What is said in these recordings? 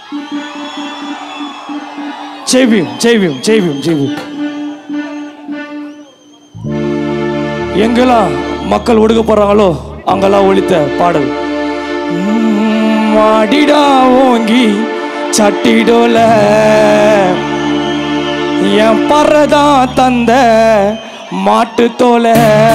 ஜெய்பீம் ஜெய்பீம் ஜெய்பீம் ஜெய்பீம் எங்கெல்லாம் மக்கள் ஒடுக்க போறாங்களோ அங்கெல்லாம் ஒழித்த பாடல் உம், மாடிடா ஓங்கி சட்டிடோல என் பறதான் தந்த மாட்டு தோலை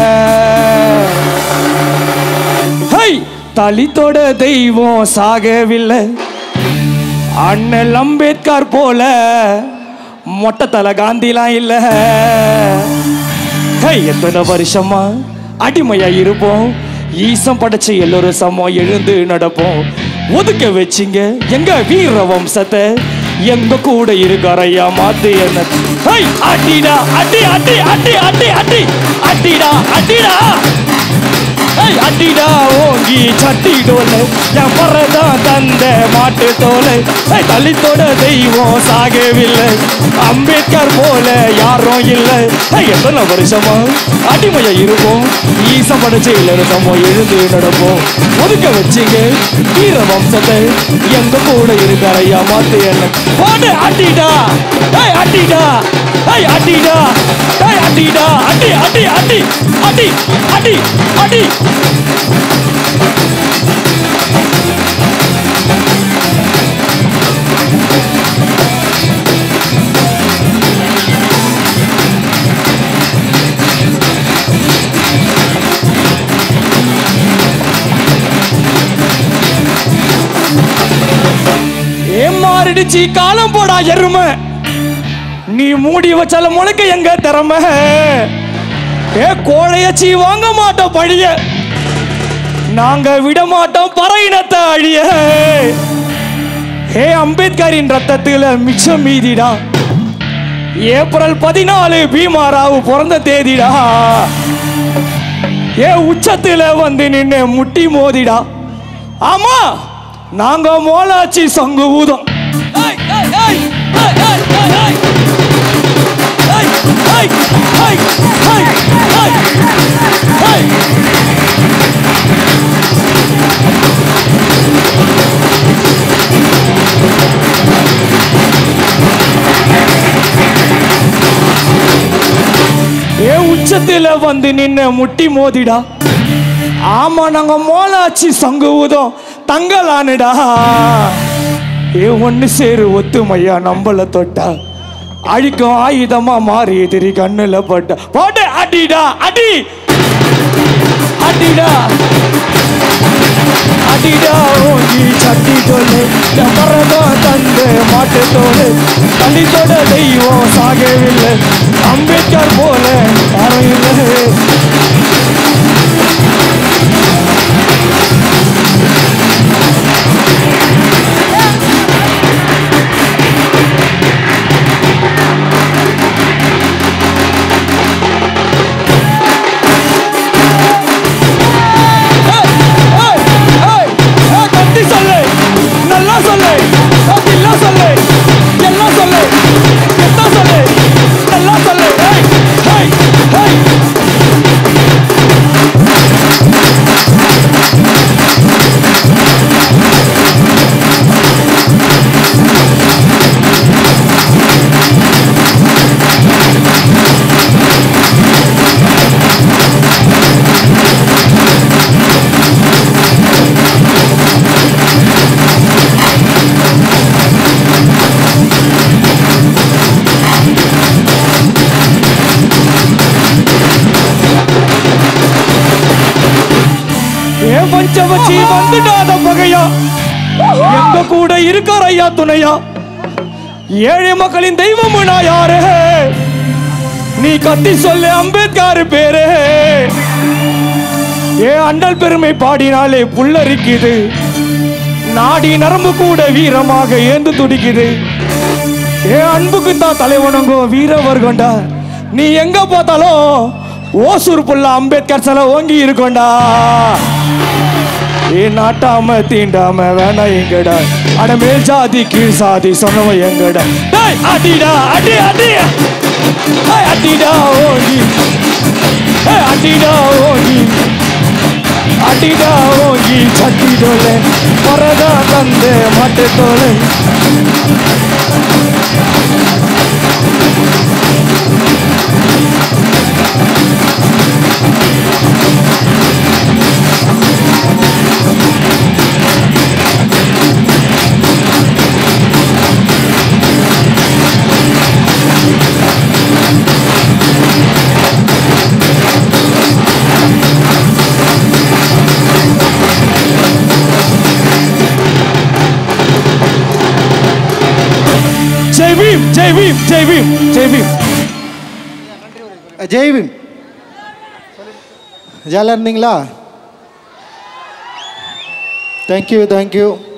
ஹை தலித்தோட தெய்வம் சாகவில்லை அண்ணல் அம்பேத்கர் போல மொட்டை தலை காந்திலாம் இல்ல ஹை எத்தனை வருஷமா அடிமையா இருப்போம் ஈசம் படைச்ச எல்லோரும் சமம் எழுந்து நடப்போம் ஒதுக்க வச்சிங்க எங்க வீர வம்சத்தை எங்க கூட இருக்காரையா மாத்து என்ன ஹை அடிடா அடி அடி அடி அடி அடி அடிடா அடிடா ஏய், அடிடா ஓங்கி சட்டிடோல என் பறதான் தந்த மாட்டு தோலை ஏய், தலித்தோட தெய்வம் சாகவில்லை அம்பேத்கர் போல யாரும் இல்லை ஏய், எத்தனை வருஷமா அடிமையா இருப்போம் ஈசம் படைச்ச இலரசமோ எழுந்து நடப்போம் ஒதுக்க வச்சிங்க வீர வம்சத்தை எங்க கூட இருக்காரையா மாத்து என்ன போடு அடிடா ஏய் அடிடா ஏய் அடிடா ஏய் அடிடா அடி அடி அடி அடி அடி அடி ஏமாறிடுச்சு காலம் போடா எருமை நீ மூடி வச்சால முளைக்க எங்க திறமை ஏ கோழையச்சி வாங்க மாட்டோம் பழிய நாங்க விட மாட்டோம் பறையினத்தை அழிய ஏ அம்பேத்கரின் ரத்தத்துல மிச்சம் மீதிடா ஏப்ரல் பதினாலு பீமாராவு பிறந்த தேதிடா ஏ உச்சத்துல வந்து நின்னு முட்டி மோதிடா ஆமா நாங்க மோலாச்சி சங்கு ஊதம் ஏய், ஏய், ஏய், ஏய், ஏய், ஏய், ஏய். ஏய், ஏய், ஏய், ஏய், ஏய், ஏய். ஏ உச்சத்துல வந்து நின்னு முட்டி மோதிடா ஆமா நாங்க மோலாச்சி சங்கு ஊதம் தங்கலானுடா ஏ ஒண்ணு சேரு ஒத்துமையா நம்மள தொட்டா அழிக்கும் ஆயுதமா மாறி எதிரி கண்ணுல பட்ட போட்டு அடிடா அடி அடிடா அடிடா ஓங்கி சட்டி தோல் எமரதா தந்து மாட்டு தோல் தலித்தோட தெய்வம் சாகவில்லை அம்பேத்கர் போல யாரும் இல்லை ஏய், ஏய், ஏய், ஏய், கத்தி சொல்லு நல்லா சொல்லு இல்ல சொல்லு எல்லாம் சொல்லு கெட்ட சொல்லு நல்லா சொல்லு ஏய், ஏய், ஏய். ஏன் பஞ்ச வச்சு வந்துடாத பகையா எங்க கூட இருக்கார் ஐயா துணையா ஏழை மக்களின் தெய்வம் நான் யாரு நீ கத்தி சொல்லு அம்பேத்கர் பேரு ஏ அண்டல் பெருமை பாடினாலே புல்லரிக்குது நாடி நரம்பு கூட வீரமாக ஏந்து துடிக்குது ஏ அன்புக்கு தான் தலைவணங்கோ வீரவர் கொண்டா நீ எங்க பார்த்தாலும் ஓசூர் புள்ள அம்பேத்கர் சிலை ஓங்கி இருக்கோண்டா ஏ நாட்டாம தீண்டாம வேணா எங்கடா அட மேல் ஜாதி கீழ் சாதி சொன்னவன் எங்கடா டேய் அடிடா அடி அடி ஏய், அடிடா ஓங்கி ஏய், அடிடா ஓங்கி அடிடா ஓங்கி சட்டி தோலை பரதா தந்து மாட்டு தோலை ஜெய் பீம் ஜெய் பீம் ஜெய் பீம் ஜெய் பீம் ஜெய் பீம் ஜாலியாக இருந்தீங்களா தேங்க்யூ தேங்க்யூ